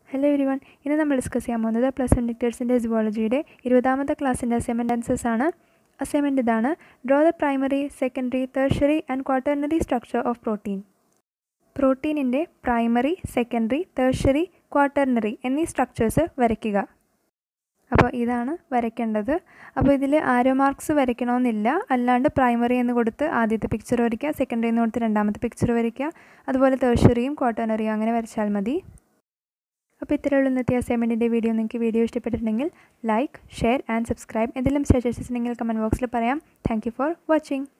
hello every one ഇന്ന് നമ്മൾ discuss ചെയ്യാൻ പോകുന്നത് പ്ലസ് വൺ ഡിക്റ്റേഴ്സിൻ്റെ സുവോളജിയുടെ ഇരുപതാമത്തെ ക്ലാസ്സിൻ്റെ അസൈൻമെൻറ്റ് ആൻസേഴ്സ് ആണ് അസൈൻമെൻറ്റ് ഇതാണ് draw the primary secondary tertiary and quaternary structure of protein പ്രോട്ടീനിൻ്റെ പ്രൈമറി സെക്കൻഡറി തെർഷറി ക്വാട്ടർണറി എന്നീ സ്ട്രക്ചേഴ്സ് വരയ്ക്കുക അപ്പോൾ ഇതാണ് വരയ്ക്കേണ്ടത് അപ്പോൾ ഇതിൽ ആരോ മാർക്സ് വരയ്ക്കണമെന്നില്ല അല്ലാണ്ട് പ്രൈമറി എന്ന് കൊടുത്ത് ആദ്യത്തെ പിക്ചർ വരയ്ക്കുക സെക്കൻഡറി എന്ന് കൊടുത്ത് രണ്ടാമത്തെ പിക്ചർ വരയ്ക്കുക അതുപോലെ തേർഷറിയും ക്വാട്ടർണറിയും അങ്ങനെ വരച്ചാൽ മതി അപ്പോൾ ഇത്രയുള്ള ഇന്നത്തെ അസൈൻമെൻറ്റിൻ്റെ വീഡിയോ നിങ്ങൾക്ക് വീഡിയോ ഇഷ്ടപ്പെട്ടിട്ടുണ്ടെങ്കിൽ ലൈക്ക് ഷെയർ ആൻഡ് സബ്സ്ക്രൈബ് എന്തെങ്കിലും സജഷൻസ് ഉണ്ടെങ്കിൽ കമൻറ്റ് ബോക്സിൽ പറയാം താങ്ക് യു ഫോർ വാച്ചിങ്